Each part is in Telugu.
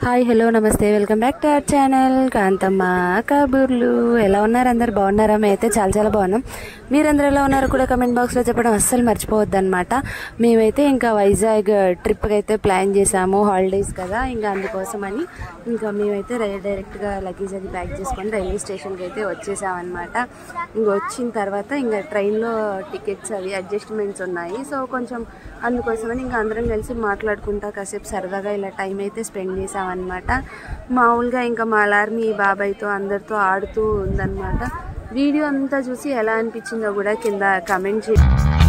hi hello namaste welcome back to our channel Kanthamma Kaburlu ఎలా ఉన్నారు అందరు బాగున్నారా మేమైతే చాలా చాలా బాగున్నాం మీరందరూ ఎలా ఉన్నారో కూడా కమెంట్ బాక్స్లో చెప్పడం అస్సలు మర్చిపోవద్దు అనమాట మేమైతే ఇంకా వైజాగ్ ట్రిప్కి అయితే ప్లాన్ చేసాము హాలిడేస్ కదా ఇంకా అందుకోసమని ఇంకా మేమైతే రై- డైరెక్ట్గా లగేజ్ అది ప్యాక్ చేసుకొని రైల్వే స్టేషన్కి అయితే వచ్చేసామన్నమాట ఇంక వచ్చిన తర్వాత ఇంకా ట్రైన్లో టికెట్స్ అవి అడ్జస్ట్మెంట్స్ ఉన్నాయి సో కొంచెం అందుకోసమని ఇంకా అందరం కలిసి మాట్లాడుకుంటా కాసేపు సరదాగా ఇలా టైం అయితే స్పెండ్ చేసామన్నమాట మామూలుగా ఇంకా మా అలార్మి బాబాయ్తో అందరితో ఆడుతూ ఉందన్నమాట వీడియో అంతా చూసి ఎలా అనిపించిందో కూడా కింద కమెంట్ చే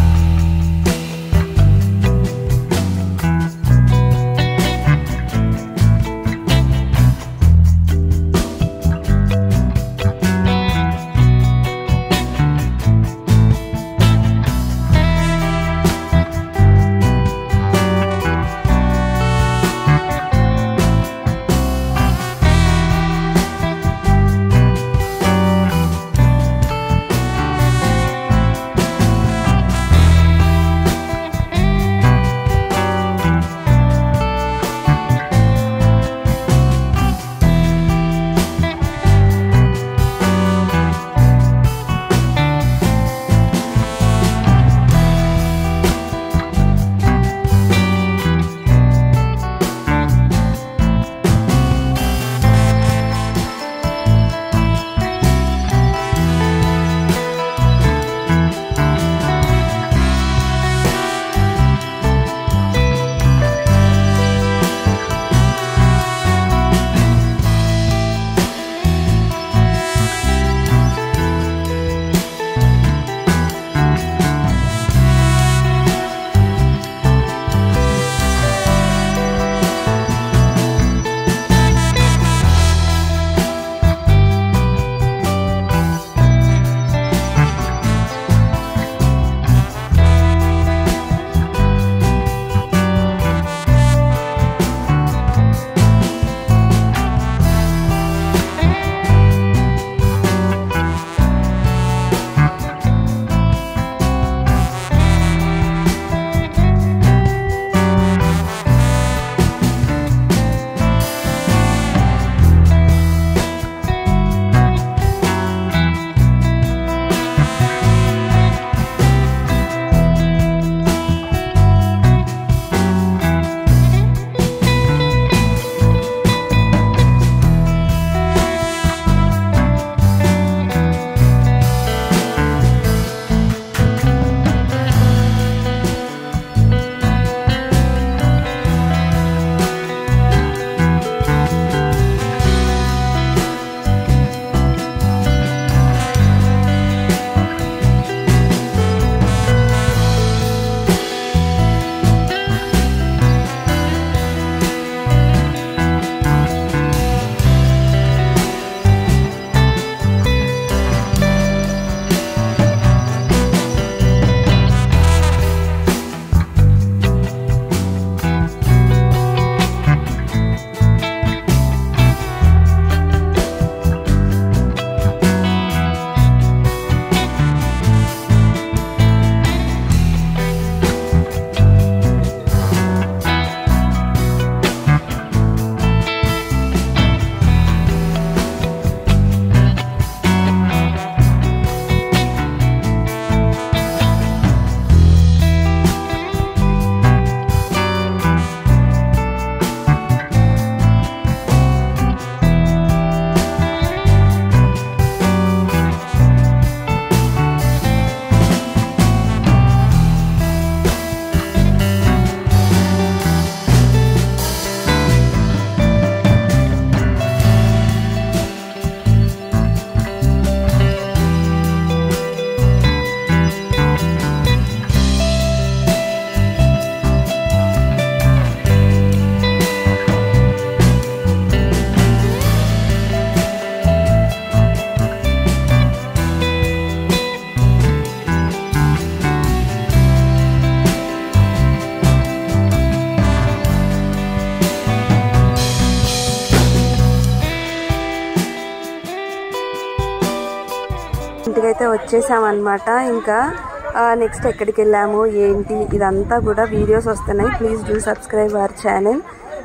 ఇంటికైతే వచ్చేసామన్నమాట ఇంకా నెక్స్ట్ ఎక్కడికి వెళ్ళాము ఏంటి ఇదంతా కూడా వీడియోస్ వస్తున్నాయి please do subscribe our channel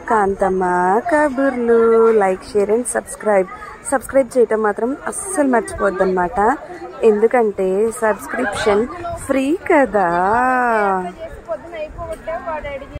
Kanthamma Kaburlu like share and subscribe subscribe చేయటం మాత్రం అస్సలు మర్చిపోద్దన్నమాట ఎందుకంటే సబ్స్క్రిప్షన్ ఫ్రీ కదా